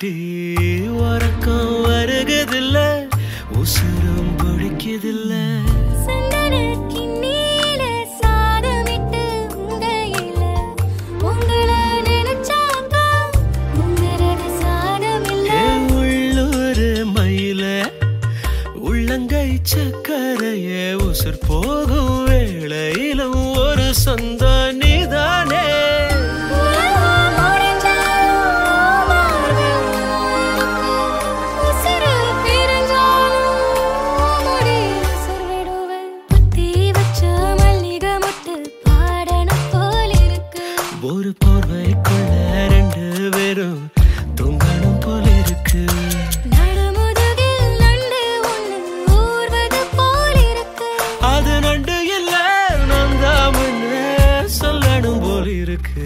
குட்டி உறக்கம் வருகுதில்ல உசுரும் பிடிக்குதில்ல சந்தனத்தின் நீல சாதமிட்டு உங்கையில உங்களை நினைச்சாக்கா உங்களோட சாதமில்ல ஏ உள்ளூர் மயில உள்ளங்கை சக்கரைய உசுர் போகும் வேளையிலும் ஒரு சொந்த நீதானே உலகம் முடிஞ்சாலும் மாறுவேன். உசுரு பிரிஞ்சாலும் முடி உசுர் விடுவேன். குத்தி வச்ச மல்லிகை மொட்டு பாடணும் போல் இருக்கு ஒரு போர்வைக்குள்ள ரெண்டு பேரும் தூங்கணும் போல இருக்கு நடுமுதுகில் நண்டு ஒண்ணு ஊர்வது போல் இருக்கு அது நண்டு இல்ல நான் தான் முன்ன சொல்லணும் போல இருக்கு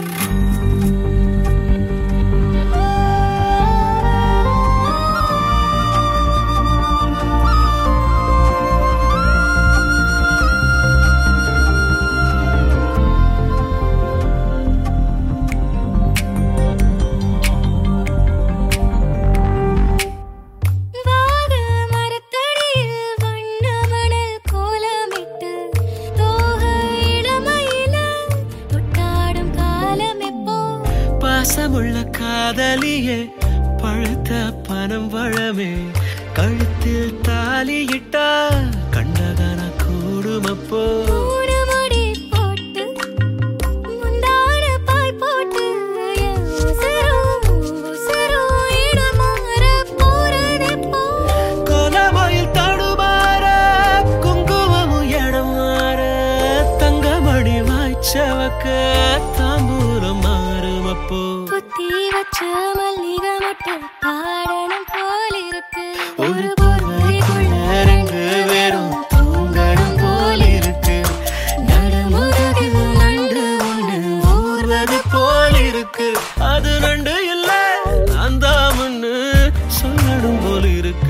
வாக மரத்தடியில் வண்ண மணல் கோலமிட்டு தோகை இளமையில தொட்டாடும் காலம் எப்போ பாசமுள்ள காதலியே பழுத்த பனம் வளமே கழுத்தில் தாலியிட்டா கண்டகன கூடுமப்போ மூணு முடி போட்டு முந்தான பாய் போட்டு என் உசுரும் உசுரும் இடமாற போறதெப்போ கோலமயில் தடுமாற குங்குமமும் இடம் மாற தங்கமணி வாய்ச்சவக்க தாம்பூலம் மாறுமப்போ குத்தி வச்ச மல்லிகை மட்டும் பாடணும் போல் இருக்கு ஒரு போர்வைக்குள்ள ரெண்டு பேரும் தூங்கணும் போல் இருக்கு நடுமுதுகில் நண்டு ஒண்ணு ஊர்வது போல் இருக்கு அது நண்டு இல்ல அந்த முன்னு சொல்லணும் போல் இருக்கு